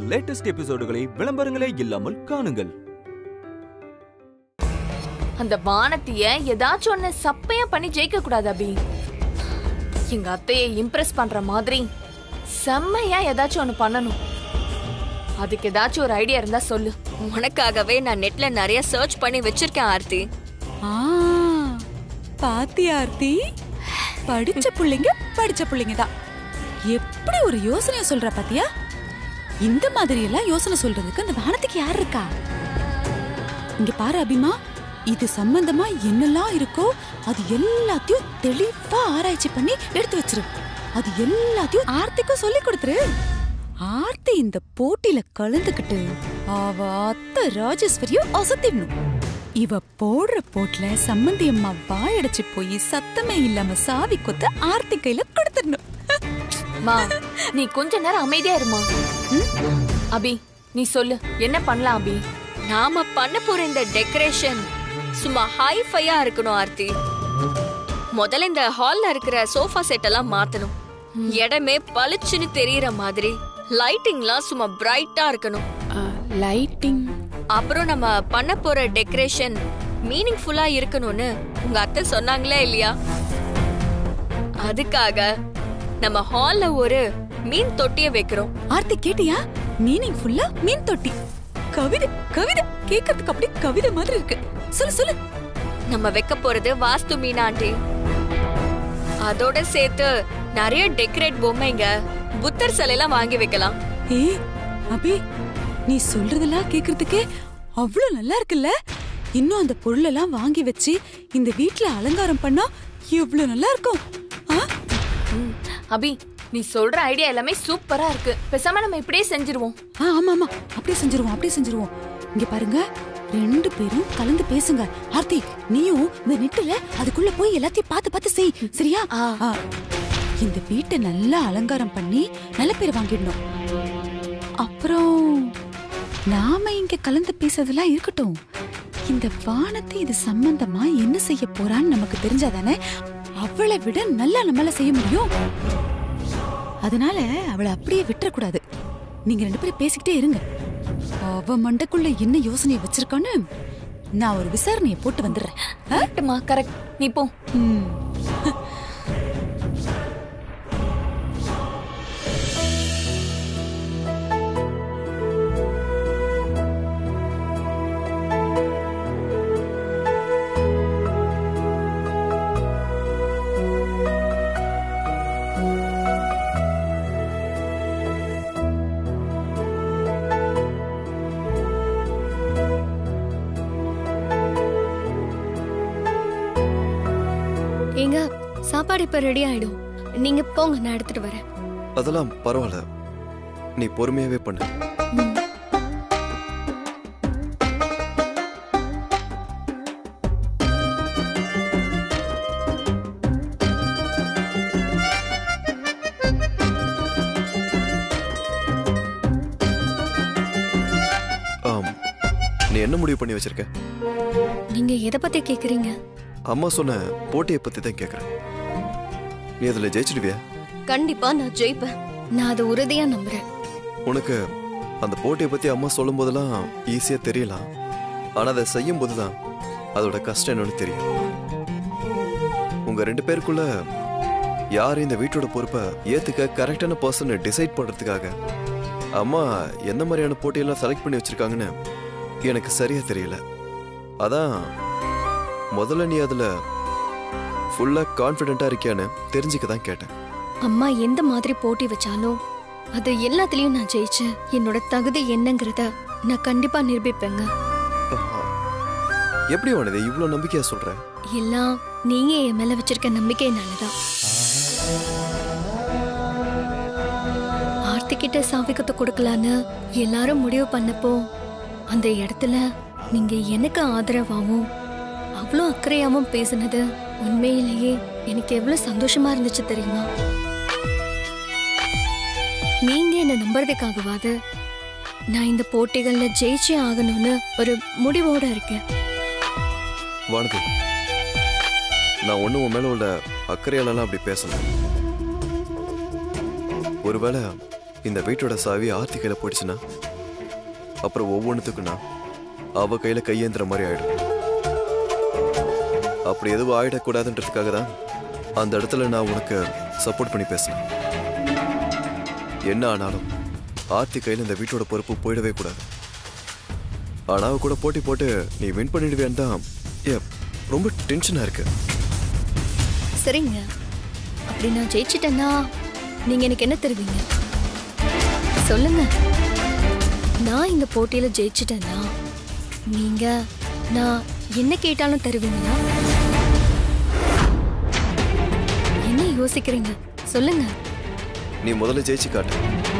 Latest எபிசோடுகளை விளம்பரங்களே இல்லாமல் காணுங்கள் அந்த வானத்திய ஏதாச்சும் ஒண்ணு சப்பையா பண்ணி ஜெயிக்க கூடாது அபி எங்க அத்தையை இம்ப்ரெஸ் பண்ற மாதிரி செம்மையா ஏதாச்சும் ஒண்ணு பண்ணணும் அதுக்கு ஏதாச்சும் ஒரு ஐடியா இருந்தா சொல்லு உனக்காகவே நான் நெட்ல நிறைய சர்ச் பண்ணி வச்சிருக்கேன் ஆர்த்தி ஆ பாத்தியா ஆர்த்தி படிச்ச புள்ளைங்க படிச்ச புள்ளைங்க தான் எப்படி ஒரு யோசனைய சொல்ற பாத்தியா இந்த மாதிரி எல்லாம் யோசனை சொல்றதுக்கு அந்த வானத்துக்கு யார் இருக்கா இங்க பாரு அபிமா இது சம்பந்தமா என்னெல்லாம் இருக்கோ அது எல்லாத்தையும் தெளிவா ஆராய்ச்சி பண்ணி எடுத்து வச்சிரு அது எல்லாத்தையும் ஆர்த்திக்கும் சொல்லி கொடுத்துரு ஆர்த்தி இந்த போட்டியில கலந்துக்கிட்டு அவ அத்தை ராஜேஸ்வரியும் அசத்திடணும் இவ போடுற போட்ல சம்மந்தி அம்மா வாயடைச்சு போய் சத்தமே இல்லாம சாவி கொத்த ஆர்த்தி கையில கொடுத்துடணும் மா நீ கொஞ்ச நேரம் அமைதியா இருமா அபி நீ சொல்லு என்ன பண்ணலாம் அபி நாம பண்ண போற இந்த டெக்கரேஷன் சும்மா ஹை ஃபையா இருக்கணும் ஆர்த்தி முதல்ல இந்த ஹால்ல இருக்கிற சோஃபா செட் எல்லாம் மாத்தணும் இடமே பளிச்சுன்னு தெரியற மாதிரி லைட்டிங்லாம் சும்மா பிரைட்டா இருக்கணும் லைட்டிங் அப்புறம் நம்ம பண்ண போற டெக்கரேஷன் மீனிங்ஃபுல்லா இருக்கணும்னு உங்க அத்தை சொன்னாங்களே இல்லையா அதுக்காக நம்ம ஹால்ல ஒரு மீன் தொட்டிய வைக்கிறோம் ஆர்த்தி கேட்டியா மீனிங் ஃபுல்லா மீன் தொட்டி கவிதை கவிதை கேட்கறதுக்கு அப்படியே கவிதை மாதிரி இருக்கு சொல்லு சொல்லு நம்ம வைக்க போறது வாஸ்து மீனாண்டி அதோட சேர்த்து நிறைய டெக்கரேட் பொம்மைங்க புத்தர் சிலையெல்லாம் வாங்கி வைக்கலாம் ஏய் அபி நீ சொல்றதெல்லாம் கேக்குறதுக்கே அவ்வளவு நல்லா இருக்குல்ல இன்னும் அந்த பொருளெல்லாம் வாங்கி வச்சு இந்த வீட்ல அலங்காரம் பண்ணா எவ்வளவு நல்லா இருக்கும் ஆ? ம், அபி நீ சொல்ற ஐடியா எல்லாமே சூப்பரா இருக்கு பேசாம நம்ம இப்படியே செஞ்சிருவோம் ஆ, ஆமா ஆமா அப்படியே செஞ்சிருவோம் அப்படியே செஞ்சிருவோம் இங்க பாருங்க ரெண்டு பேரும் கலந்து பேசுங்க ஆர்த்தி நீயும் இந்த நெட்டுல அதுக்குள்ள போய் எல்லாத்தையும் பார்த்து பார்த்து செய் சரியா ஆ, இந்த வீட்டை நல்லா அலங்காரம் பண்ணி நல்ல பேர் வாங்கிடணும் அப்புறம் நாம இங்க கலந்து பேசுறதெல்லாம் இருக்கட்டும் இந்த வானத்தை இது சம்பந்தமா என்ன செய்ய போறான்னு நமக்கு தெரிஞ்சாதானே அவளை விட நல்லா நம்மளால செய்ய முடியும் அதனால அவளை அப்படியே விட்டுறக்கூடாது நீங்க ரெண்டு பேரும் பேசிக்கிட்டே இருங்க அவ மண்டைக்குள்ள என்ன யோசனையை வச்சிருக்கான்னு நான் ஒரு விசாரணையை போட்டு வந்துடுறேன் ஆ? கரெக்ட்மா கரெக்ட் நீ போ ம். ஏங்க சாப்பாடு இப்ப ரெடி ஆயிடும் நீங்க போங்க நான் எடுத்துட்டு வரேன் அதெல்லாம் பரவாயில்ல நீ பொறுமையாவே பண்ணு ஆம் நீ என்ன முடிவு பண்ணி வச்சிருக்க நீங்க எதை பத்தி கேக்குறீங்க அம்மா சொன்ன போட்டியை பத்தி தான் கேக்குறேன் நீ அதுல ஜெயிச்சிடுவியா கண்டிப்பா நான் ஜெயிப்பேன் நான் அதை உறுதியா நம்புறேன் உனக்கு அந்த போட்டியை பத்தி அம்மா சொல்லும் போதெல்லாம் ஈஸியா தெரியலாம் ஆனா அதை செய்யும் போதுதான் அதோட கஷ்டம் என்னன்னு தெரியும் உங்க ரெண்டு பேருக்குள்ள யார் இந்த வீட்டோட பொறுப்பை ஏத்துக்க கரெக்டான பர்சனை டிசைட் பண்றதுக்காக அம்மா என்ன மாதிரியான போட்டியெல்லாம் செலக்ட் பண்ணி வச்சிருக்காங்கன்னு எனக்கு சரியா தெரியல அதான் முதல்ல நீ அதுல ஃபுல்லா கான்ஃபிடென்ட்டா இருக்கியான்னு தெரிஞ்சுக்க தான் கேட்டேன் அம்மா எந்த மாதிரி போட்டி வச்சாலும் அது எல்லாத்துலயும் நான் ஜெயிச்சு என்னோட தகுதி என்னங்கறத நான் கண்டிப்பா நிரூபிப்பேங்க ஆஹா. எப்படி உனது இவ்வளோ நம்பிக்கையா சொல்ற எல்லாம் நீங்க என் மேல வச்சிருக்க நம்பிக்கையினாலதான் ஆர்த்திக்கிட்ட சாவிக்கத்தை கொடுக்கலான்னு எல்லாரும் முடிவு பண்ணப்போ அந்த இடத்துல நீங்க எனக்கு ஆதரவாகவும் அவ்வளோ அக்கறையாவும் பேசுனது உண்மையிலேயே எனக்கு எவ்வளவு சந்தோஷமா இருந்துச்சு தெரியுமா நீங்க என்ன நம்புறதுக்காகவாது நான் இந்த போட்டிகள்ல ஜெயிச்சே ஆகணும்னு ஒரு முடிவோட இருக்கேன் வானதி நான் ஒன்றும் உன் மேல உள்ள அக்கறையாலலாம் அப்படி பேசல ஒருவேளை இந்த வீட்டோட சாவி ஆர்த்தி கையில போயிடுச்சுன்னா அப்புறம் ஒவ்வொன்றுத்துக்குன்னா அவ கையில கையேந்திர மாதிரி ஆயிடும் அப்படி எதுவும் ஆயிடக்கூடாதுன்றதுக்காக தான் அந்த இடத்துல நான் உனக்கு சப்போர்ட் பண்ணி பேசினேன் என்ன ஆனாலும் ஆர்த்தி கையில இந்த வீட்டோட பொறுப்பு போயிடவே கூடாது ஆனா அவ கூட போட்டி போட்டு நீ வின் பண்ணிடுவேன்னு தான் ஏ, ரொம்ப டென்ஷனா இருக்கு சரிங்க அப்படி நான் ஜெயிச்சிட்டேன்னா நீங்க எனக்கு என்ன தருவீங்க சொல்லுங்க நான் இந்த போட்டியில ஜெயிச்சிட்டேன்னா நீங்க நான் என்ன கேட்டாலும் தருவீங்களா என்ன யோசிக்கிறீங்க சொல்லுங்க நீ முதல்ல ஜெயிச்சு காட்டு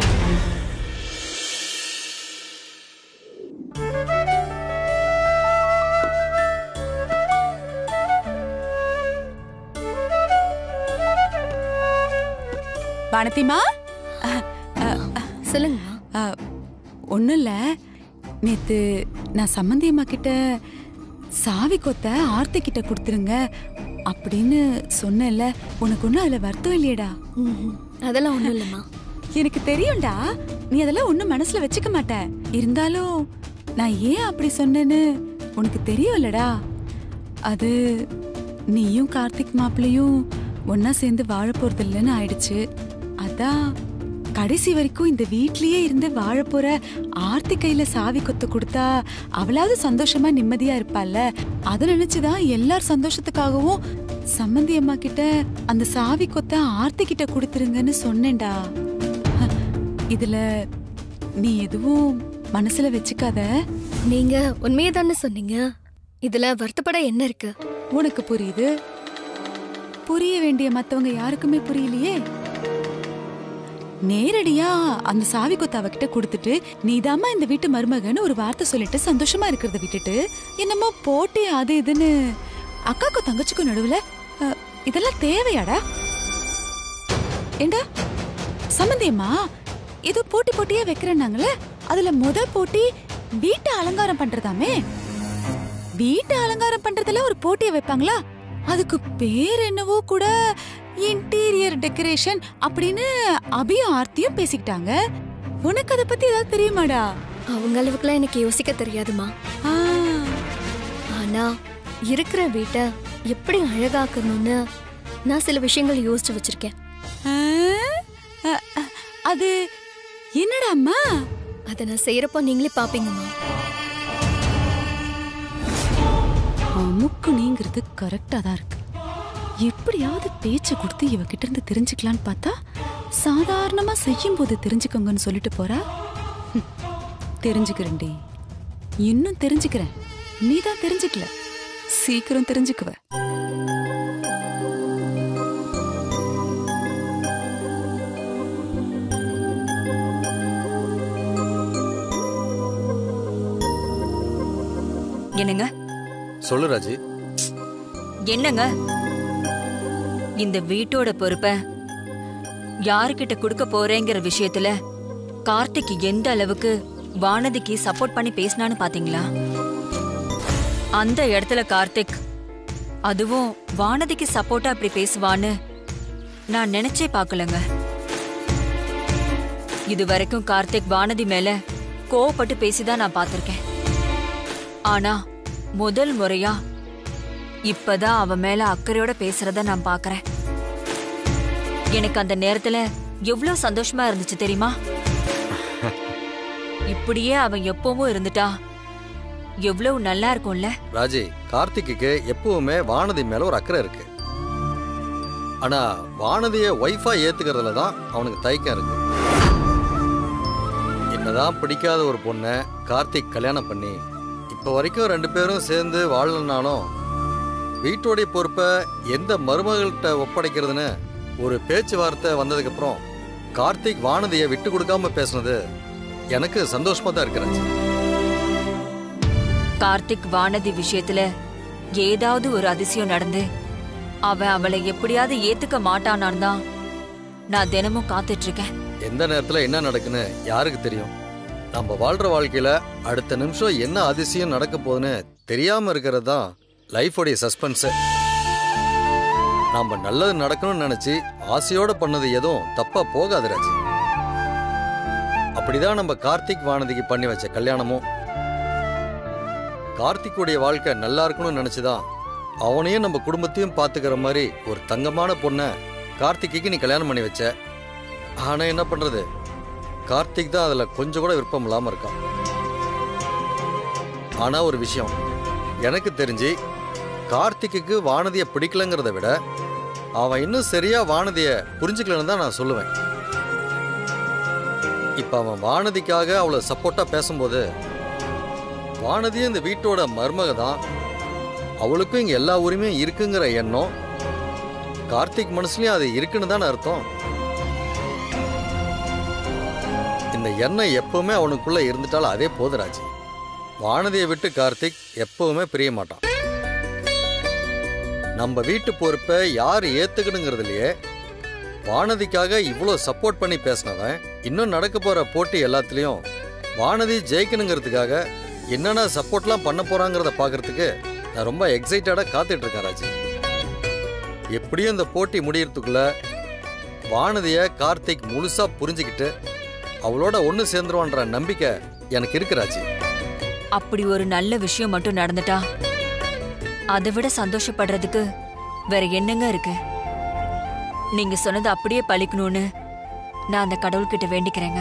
வானத்திமா சொல்லுங்கம்மா ஒன்றும் இல்லை நேற்று நான் சம்மந்தி அம்மா கிட்ட சாவி கொத்த ஆர்த்தி கிட்ட கொடுத்துருங்க அப்படின்னு சொன்னேன்ல உனக்கு ஒன்றும் அதில் வருத்தம் இல்லையடா ம்ஹும். அதெல்லாம் ஒண்ணும் இல்லைம்மா எனக்கு தெரியும்டா நீ அதெல்லாம் ஒன்றும் மனசுல வச்சுக்க மாட்ட இருந்தாலும் நான் ஏன் அப்படி சொன்னேன்னு உனக்கு தெரியும்லடா அது நீயும் கார்த்திக் மாப்பிள்ளையும் ஒன்னா சேர்ந்து வாழ போறது இல்லைன்னு ஆயிடுச்சு அதான் கடைசி வரைக்கும் இந்த வீட்லயே இருந்து வாழ போற ஆர்த்தி கையில சாவி கொத்து கொடுத்தா அவளாவது சந்தோஷமா நிம்மதியா இருப்பாள்ல அதை நினைச்சுதான் எல்லார் சந்தோஷத்துக்காகவும் சம்மந்தி அம்மா கிட்ட அந்த சாவி கொத்த ஆர்த்தி கிட்ட கொடுத்துருங்கன்னு சொன்னேன்டா இதுல நீ எதுவும் மனசுல வச்சுக்காத நீங்க உண்மையை தானே சொன்னீங்க இதுல வருத்தப்பட என்ன இருக்கு உனக்கு புரியுது புரிய வேண்டிய மத்தவங்க யாருக்குமே புரியலையே நேரடியா அந்த சாவி கொத்த அவகிட்ட கொடுத்துட்டு நீதாம்மா இந்த வீட்டு மருமகன்னு ஒரு வார்த்தை சொல்லிட்டு சந்தோஷமா இருக்கிறத விட்டுட்டு என்னமோ போட்டி அது இதுன்னு அக்காக்கும் தங்கச்சிக்கும் நடுவுல அஹ், இதெல்லாம் தேவையாடா ஏண்டா சம்மந்தியம்மா ஏதோ போட்டி போட்டியே வைக்கிறேன்னாங்களே அதுல முத போட்டி வீட்டை அலங்காரம் பண்றதாமே வீட்டை அலங்காரம் பண்றதுல ஒரு போட்டியை வைப்பாங்களா அதுக்கு பேர் என்னவோ கூட இன்டீரியர் டெக்கரேஷன் அப்படின்னு அபியும் ஆர்த்தியும் பேசிக்கிட்டாங்க உனக்கு அதை பத்தி ஏதாவது தெரியுமாடா அவங்க அளவுக்குலாம் எனக்கு யோசிக்க தெரியாதுமா ஆ, ஆனா இருக்கிற வீட்டை எப்படி அழகாக்கணும்னு நான் சில விஷயங்கள் யோசிச்சு வச்சிருக்கேன் ஆ, அ, அ, அது என்னடா அம்மா அதை நான் செய்யறப்போ நீங்களே பாப்பீங்கம்மா அமுக்கு நீங்கிறது கரெக்டா தான் இருக்கு எப்படியாவது பேச்சை கொடுத்து இவகிட்ட இருந்து தெரிஞ்சுக்கலான்னு பார்த்தா சாதாரணமா செய்யும் போது தெரிஞ்சுக்கோங்கன்னு சொல்லிட்டு போறா ஹம், தெரிஞ்சுக்கிறேன்டி இன்னும் தெரிஞ்சுக்கிறேன் நீ தான் தெரிஞ்சுக்கல சீக்கிரம் தெரிஞ்சுக்குவ என்னங்க சொல்லு ராஜி என்னங்க இந்த வீட்டோட பொறுப்பை யாருக்கிட்ட கொடுக்க போறேங்கிற விஷயத்துல கார்த்திக் எந்த அளவுக்கு வானதிக்கு சப்போர்ட் பண்ணி பேசினான்னு பாத்தீங்களா அந்த இடத்துல கார்த்திக் அதுவும் வானதிக்கு சப்போர்ட்டா அப்படி பேசுவான்னு நான் நினைச்சே பார்க்கலங்க இது வரைக்கும் கார்த்திக் வானதி மேல கோவப்பட்டு பேசிதான் நான் பார்த்திருக்கேன் ஆனா முதல் முறையா இப்பதான் அவ மேல அக்கறையோட பேசுறத நான் பாக்குறேன் எனக்கு அந்த நேரத்துல எவ்வளவு சந்தோஷமா இருந்துச்சு தெரியுமா இப்படியே அவன் எப்பவும் இருந்துட்டா எவ்வளவு நல்லா இருக்கும்ல ராஜி கார்த்திக்கு எப்பவுமே வானதி மேல ஒரு அக்கறை இருக்கு ஆனா வானதிய ஒய்ஃபா ஏத்துக்கிறதுல தான் அவனுக்கு தயக்கம் இருக்கு என்னதான் பிடிக்காத ஒரு பொண்ணை கார்த்திக் கல்யாணம் பண்ணி இப்ப வரைக்கும் ரெண்டு பேரும் சேர்ந்து வாழலனாலும் வீட்டோடைய பொறுப்பை எந்த மருமகள்கிட்ட ஒப்படைக்கிறதுன்னு ஒரு பேச்சுவார்த்தை வந்ததுக்கு அப்புறம் கார்த்திக் வானதியை விட்டு கொடுக்காம பேசுனது எனக்கு சந்தோஷமா தான் இருக்கிறேன் கார்த்திக் வானதி விஷயத்துல ஏதாவது ஒரு அதிசயம் நடந்து அவன் அவளை எப்படியாவது ஏத்துக்க மாட்டானான் தான் நான் தினமும் காத்துட்டு இருக்கேன் எந்த நேரத்துல என்ன நடக்குன்னு யாருக்கு தெரியும் நம்ம வாழ்ற வாழ்க்கையில அடுத்த நிமிஷம் என்ன அதிசயம் நடக்க போகுதுன்னு தெரியாம இருக்கிறது தான் லைஃபோடைய சஸ்பென்ஸ் நாம நல்லது நடக்கணும்னு நினைச்சு ஆசையோட பண்ணது எதுவும் தப்பா போகாது ராஜி அப்படிதான் நம்ம கார்த்திக் வானதிக்கு பண்ணி வச்ச கல்யாணமும் கார்த்திக்குடைய வாழ்க்கை நல்லா இருக்கணும்னு நினைச்சுதான் அவனையும் நம்ம குடும்பத்தையும் பாத்துக்கிற மாதிரி ஒரு தங்கமான பொண்ணை கார்த்திக்கு நீ கல்யாணம் பண்ணி வச்ச ஆனா என்ன பண்றது கார்த்திக் தான் அதுல கொஞ்சம் கூட விருப்பம் இல்லாம இருக்கான் ஆனா ஒரு விஷயம் எனக்கு தெரிஞ்சு கார்த்திக்கு வானதியை பிடிக்கலங்கிறத விட அவன் இன்னும் சரியா வானதிய புரிஞ்சுக்கலன்னு தான் நான் சொல்லுவேன் இப்ப அவன் வானதிக்காக அவளை சப்போர்ட்டா பேசும்போது வானதியும் இந்த வீட்டோட மருமக தான் அவளுக்கும் இங்க எல்லா உரிமையும் இருக்குங்கிற எண்ணம் கார்த்திக் மனசுலயும் அது இருக்குன்னு தானே அர்த்தம் இந்த எண்ணம் எப்பவுமே அவனுக்குள்ள இருந்துட்டாலும் அதே போதுராஜ் வானதியை விட்டு கார்த்திக் எப்பவுமே பிரிய மாட்டான் நம்ம வீட்டு பொறுப்பை யார் ஏத்துக்கணுங்கிறதுலயே வானதிக்காக இவ்வளோ சப்போர்ட் பண்ணி பேசினவன் இன்னும் நடக்க போற போட்டி எல்லாத்துலயும் வானதி ஜெயிக்கணுங்கிறதுக்காக என்னென்ன சப்போர்ட்லாம் பண்ண போறாங்கிறத பார்க்கறதுக்கு நான் ரொம்ப எக்ஸைட்டடா காத்துட்டு இருக்கேன் ராஜி எப்படியும் இந்த போட்டி முடியறதுக்குள்ள வானதிய கார்த்திக் முழுசா புரிஞ்சுக்கிட்டு அவளோட ஒன்று சேர்ந்துருவான்ற நம்பிக்கை எனக்கு இருக்கு ராஜி அப்படி ஒரு நல்ல விஷயம் மட்டும் நடந்துட்டா அதை விட சந்தோஷப்படுறதுக்கு வேற என்னங்க இருக்கு நீங்க சொன்னது அப்படியே பழிக்கணும்னு நான் அந்த கடவுள்கிட்ட வேண்டிக்கிறேங்க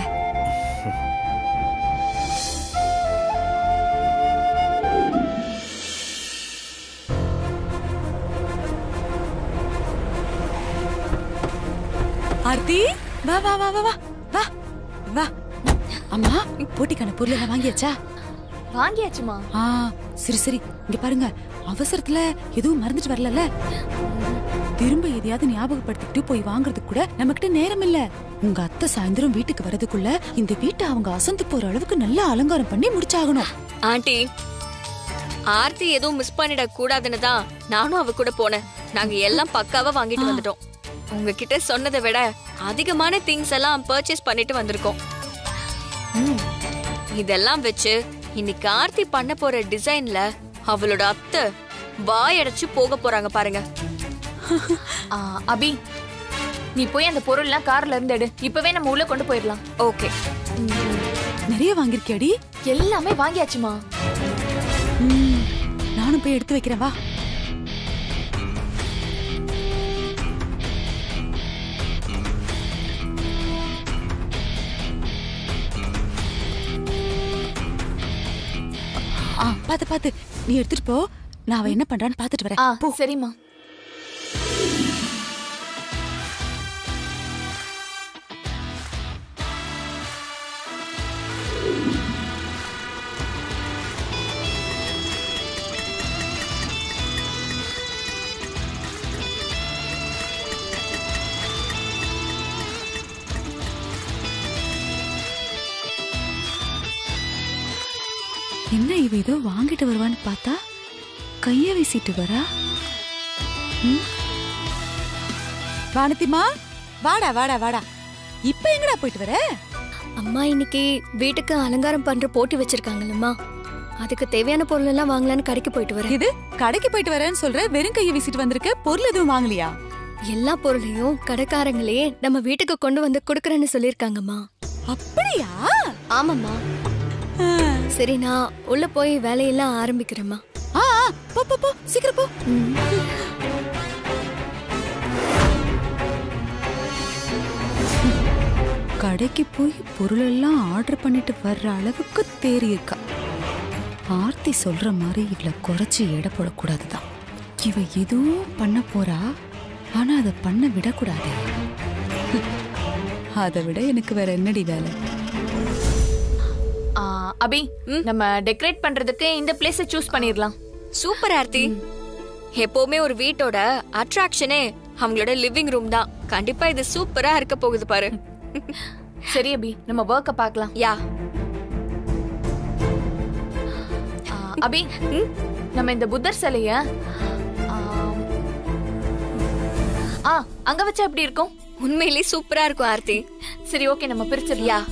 ஆர்த்தி வா வா வா வா வா வா வா அம்மா போட்டிக்கான பொருள் எல்லாம் வாங்கியாச்சா வாங்கியாச்சுமா ஆ சரி சரி இங்க பாருங்க அவசரத்துல எதுவும் மறந்துட்டு வரலல்ல திரும்ப எதையாவது ஞாபகப்படுத்திட்டு போய் வாங்குறதுக்கு கூட நம்மகிட்ட நேரம் இல்ல உங்க அத்தை சாயந்தரம் வீட்டுக்கு வரதுக்குள்ள இந்த வீட்டை அவங்க அசந்து போற அளவுக்கு நல்லா அலங்காரம் பண்ணி முடிச்சாகணும் ஆண்டி ஆர்த்தி எதுவும் மிஸ் பண்ணிட கூடாதுன்னு தான் நானும் அவ கூட போனேன் நாங்க எல்லாம் பக்காவா வாங்கிட்டு வந்துட்டோம் உங்ககிட்ட சொன்னதை விட அதிகமான திங்ஸ் எல்லாம் பர்ச்சேஸ் பண்ணிட்டு வந்திருக்கோம் ம். இதெல்லாம் வச்சு இன்னைக்கு ஆர்த்தி பண்ண போற டிசைன்ல அவளோட அத்தை வாயடைச்சு போக போறாங்க பாருங்க ஆ, அபி நீ போய் அந்த பொருள்லாம் கார்ல இருந்து எடு இப்பவே நம்ம உள்ள கொண்டு போயிடலாம் ஓகே நிறைய வாங்கிருக்கியாடி எல்லாமே வாங்கியாச்சுமா ம், நானும் போய் எடுத்து வைக்கிறேன் வா ஆ பாத்து பாத்து நீ எடுத்துட்டு போ நான் அவ என்ன பண்றான்னு பாத்துட்டு ஆ வரேன் போ சரிம்மா என்ன இவ ஏதோ வாங்கிட்டு வருவான்னு பார்த்தா கைய வீசிட்டு வரா ம்? வானத்திமா வாடா வாடா வாடா இப்ப எங்கடா போயிட்டு வர அம்மா இன்னைக்கு வீட்டுக்கு அலங்காரம் பண்ற போட்டி வச்சிருக்காங்கல்லம்மா அதுக்கு தேவையான பொருள் எல்லாம் வாங்கலான்னு கடைக்கு போயிட்டு வரேன் இது கடைக்கு போயிட்டு வரேன்னு சொல்ற வெறும் கைய வீசிட்டு வந்திருக்க பொருள் எதுவும் வாங்கலையா எல்லா பொருளையும் கடைக்காரங்களே நம்ம வீட்டுக்கு கொண்டு வந்து கொடுக்கறேன்னு சொல்லிருக்காங்கம்மா அப்படியா ஆமாம்மா சரி நான் உள்ள போய் வேலையெல்லாம் ஆரம்பிக்கிறேம்மா ஆ ஆ, போ போ போ சீக்கிரம் போ கடைக்கு போய் பொருள் எல்லாம் ஆர்டர் பண்ணிட்டு வர்ற அளவுக்கு தேறி இருக்கா ஆர்த்தி சொல்ற மாதிரி இவளை குறைச்சி எடை போடக்கூடாதுதான் இவ எதுவும் பண்ண போறா ஆனா அதை பண்ண விடக்கூடாது அதை விட எனக்கு வேற என்னடி வேலை ஆ, அபி நம்ம டெக்கரேட் பண்றதுக்கு இந்த பிளேஸ சூஸ் பண்ணிடலாம் சூப்பர் ஆர்த்தி எப்பவுமே ஒரு வீட்டோட அட்ராக்ஷனே அவங்களோட லிவிங் ரூம் தான் கண்டிப்பா இது சூப்பரா இருக்க போகுது பாரு சரி அபி நம்ம ஒர்க்க பார்க்கலாம் யா ஆ, அபி நம்ம இந்த புத்தர் சிலைய ஆம், ஆ அங்க வச்சா எப்படி இருக்கும் உண்மையிலேயே சூப்பரா இருக்கும் ஆர்த்தி சரி ஓகே நம்ம பிரிச்சிடலாம் யா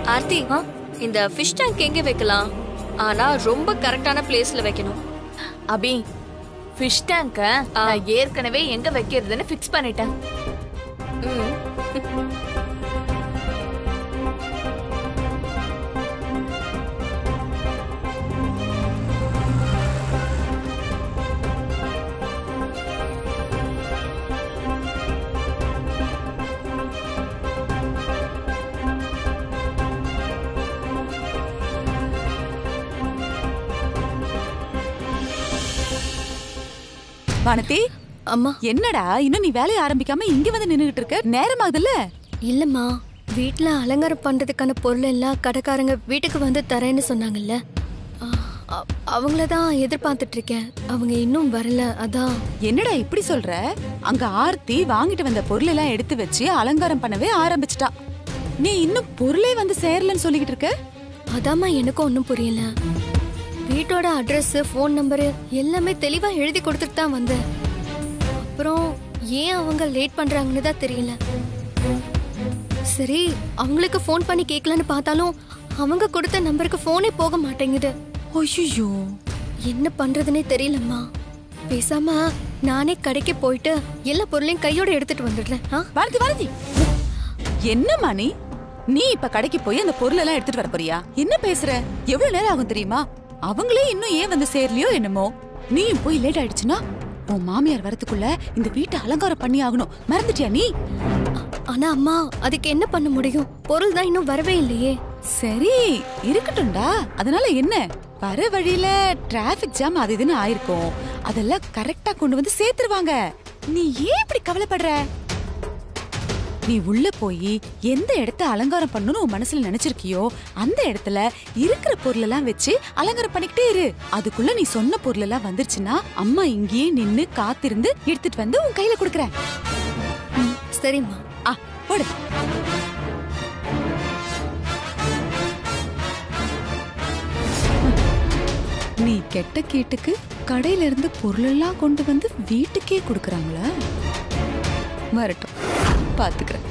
ஆர்த்தி இந்த ஃபிஷ் டேங்க் எங்க வைக்கலாம் ஆனா ரொம்ப கரெக்டான பிளேஸ்ல வைக்கணும் அபி ஃபிஷ் டேங்க நான் ஏற்கனவே எங்க வைக்கிறதுன்னு ஃபிக்ஸ் பண்ணிட்டேன் ம். வானதி அம்மா என்னடா இன்னும் நீ வேலையை ஆரம்பிக்காம இங்க வந்து நின்னுகிட்டு இருக்க நேரமாகுதுல்ல இல்லம்மா வீட்ல அலங்காரம் பண்றதுக்கான பொருள் எல்லாம் கடைக்காரங்க வீட்டுக்கு வந்து தரேன்னு சொன்னாங்கல்ல ஆ, அ- அவங்கள தான் எதிர்பார்த்துட்டு இருக்கேன் அவங்க இன்னும் வரல அதான் என்னடா இப்படி சொல்ற அங்க ஆர்த்தி வாங்கிட்டு வந்த பொருள் எல்லாம் எடுத்து வச்சு அலங்காரம் பண்ணவே ஆரம்பிச்சிட்டா நீ இன்னும் பொருளே வந்து சேரலன்னு சொல்லிக்கிட்டு இருக்க அதாம்மா எனக்கும் ஒன்றும் புரியல வீட்டோட அட்ரஸ் ஃபோன் நம்பரு எல்லாமே தெளிவா எழுதி கொடுத்துட்டு தான் வந்தேன் அப்புறம் ஏன் அவங்க லேட் பண்றாங்கன்னு தான் தெரியல சரி அவங்களுக்கு ஃபோன் பண்ணி கேட்கலான்னு பார்த்தாலும் அவங்க கொடுத்த நம்பருக்கு ஃபோனே போக மாட்டேங்குது ஐயோ என்ன பண்றதுனே தெரியலம்மா பேசாம நானே கடைக்கு போயிட்டு எல்லா பொருளையும் கையோட எடுத்துட்டு வந்துடுறேன் ஆ பாரதி பாரதி என்ன நீ நீ இப்ப கடைக்கு போய் அந்த பொருள் எல்லாம் எடுத்துட்டு வர போறியா என்ன பேசுற எவ்வளவு நேரம் ஆகும் தெரியுமா அவங்களே இன்னும் ஏன் வந்து சேரலையோ என்னமோ நீயும் போய் லேட் ஆயிடுச்சுன்னா உன் மாமியார் வரதுக்குள்ள இந்த வீட்டை அலங்காரம் பண்ணி ஆகணும் மறந்துட்டியா நீ ஆனா அம்மா அதுக்கு என்ன பண்ண முடியும் பொருள் தான் இன்னும் வரவே இல்லையே சரி இருக்கட்டும்டா அதனால என்ன வர வழியில டிராபிக் ஜாம் அது இதுன்னு ஆயிருக்கும் அதெல்லாம் கரெக்டா கொண்டு வந்து சேர்த்துருவாங்க நீ ஏன் இப்படி கவலைப்படுற நீ உள்ள போய் எந்த இடத்த அலங்காரம் பண்ணணும்னு உன் மனசுல நினைச்சிருக்கியோ அந்த இடத்துல இருக்கிற பொருள் எல்லாம் வச்சு அலங்காரம் பண்ணிக்கிட்டே இரு அதுக்குள்ள நீ சொன்ன பொருள் எல்லாம் வந்துருச்சுன்னா அம்மா இங்கேயே நின்னு காத்திருந்து எடுத்துட்டு வந்து உன் கையில கொடுக்கறேன் ம், சரிம்மா ஆ போடு நீ கெட்ட கேட்டுக்கு கடையில இருந்து பொருளெல்லாம் கொண்டு வந்து வீட்டுக்கே கொடுக்கறாங்களா வரட்டும் பாத்துக்கிறேன்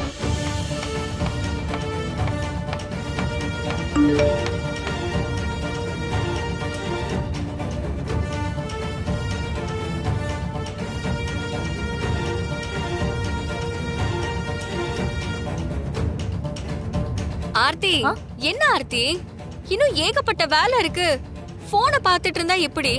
ஆர்த்தி என்ன ஆர்த்தி இன்னும் ஏகப்பட்ட வேலை இருக்கு போனை பார்த்துட்டு இருந்தா எப்படி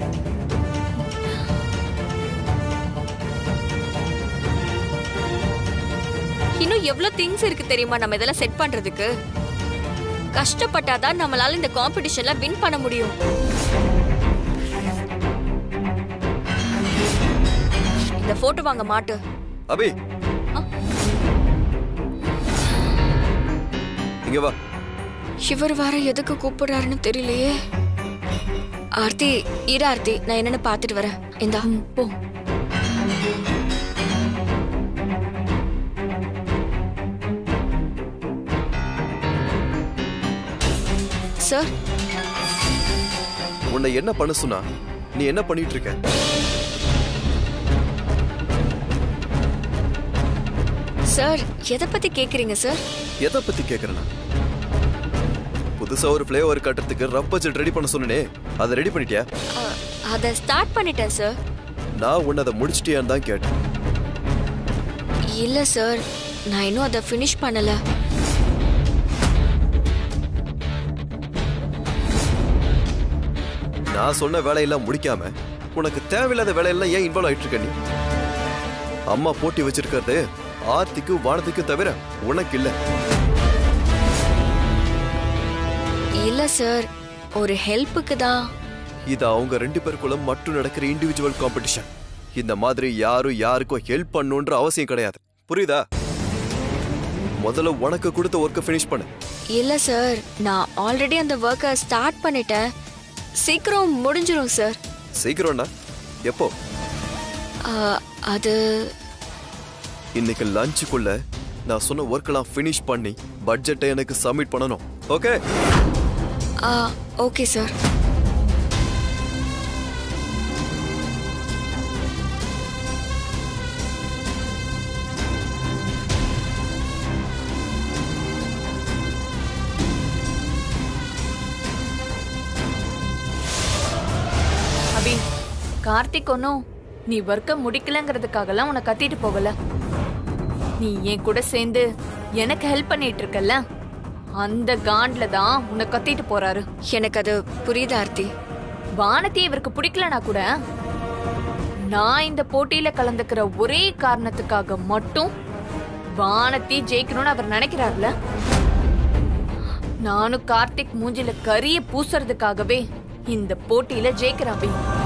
இன்னும் எவ்வளவு திங்ஸ் இருக்கு தெரியுமா நம்ம இதெல்லாம் செட் பண்றதுக்கு கஷ்டப்பட்டாதான் நம்மளால இந்த காம்படிஷன்ல வின் பண்ண முடியும் இந்த போட்டோ வாங்க மாட்டு அபி இங்க வா இவர் வேற எதுக்கு கூப்பிடுறாருன்னு தெரியலையே ஆர்த்தி இரு ஆர்த்தி நான் என்னன்னு பாத்துட்டு வரேன் இந்தா போ சார் உன்னை என்ன பண்ண சொன்னா நீ என்ன பண்ணிட்டு இருக்க சார் எதை பத்தி கேக்குறீங்க சார் எதை பத்தி கேக்குறேன்னா புதுசா ஒரு ஃபிளேவர் கட்டுறதுக்கு ரப் பட்ஜெட் ரெடி பண்ண சொன்னனே அதை ரெடி பண்ணிட்டியா அ- அதை ஸ்டார்ட் பண்ணிட்டேன் சார் நான் உன்னை அதை முடிச்சிட்டியான்னு தான் கேட்டேன் இல்ல சார் நான் இன்னும் அதை ஃபினிஷ் பண்ணல நான் சொன்ன வேலையெல்லாம் முடிக்காம உனக்கு தேவையில்லாத வேலையெல்லாம் ஏன் இன்வால்வ் ஆயிட்டு இருக்க நீ அம்மா போட்டி வச்சிருக்கிறது ஆர்த்திக்கும் வானத்துக்கும் தவிர உனக்கு இல்ல இல்ல சார் ஒரு ஹெல்ப்புக்கு தான் இது அவங்க ரெண்டு பேருக்குள்ள மட்டும் நடக்கிற இண்டிவிஜுவல் காம்படிஷன் இந்த மாதிரி யாரும் யாருக்கும் ஹெல்ப் பண்ணுன்ற அவசியம் கிடையாது புரியுதா முதல்ல உனக்கு கொடுத்த ஒர்க்கை ஃபினிஷ் பண்ணு இல்ல சார் நான் ஆல்ரெடி அந்த ஒர்க்கை ஸ்டார்ட் பண்ணிட்டேன் சீக்கிரம் முடிஞ்சிரும் சார் சீக்கிரம்னா எப்போ அ, அது இன்னைக்கு லஞ்சுக்குள்ள நான் சொன்ன ஒர்க்கெல்லாம் ஃபினிஷ் பண்ணி பட்ஜெட்டை எனக்கு சப்மிட் பண்ணணும் ஓகே ஆ ஓகே சார் கார்த்திக் ஒன்னும் நீ ஒர்க்க முடிக்கலங்கிறதுக்காகலாம் உன்னை கத்திட்டு போகல நீ என் கூட சேர்ந்து எனக்கு ஹெல்ப் பண்ணிட்டு இருக்கல்ல அந்த காண்ட்ல தான் உன்னை கத்திட்டு போறாரு எனக்கு அது புரியுது ஆர்த்தி வானதி இவருக்கு பிடிக்கலனா கூட நான் இந்த போட்டியில கலந்துக்கிற ஒரே காரணத்துக்காக மட்டும் வானதி ஜெயிக்கணும்னு அவர் நினைக்கிறார்ல நானும் கார்த்திக் மூஞ்சில கரிய பூசுறதுக்காகவே இந்த போட்டியில ஜெயிக்கிறான் அபி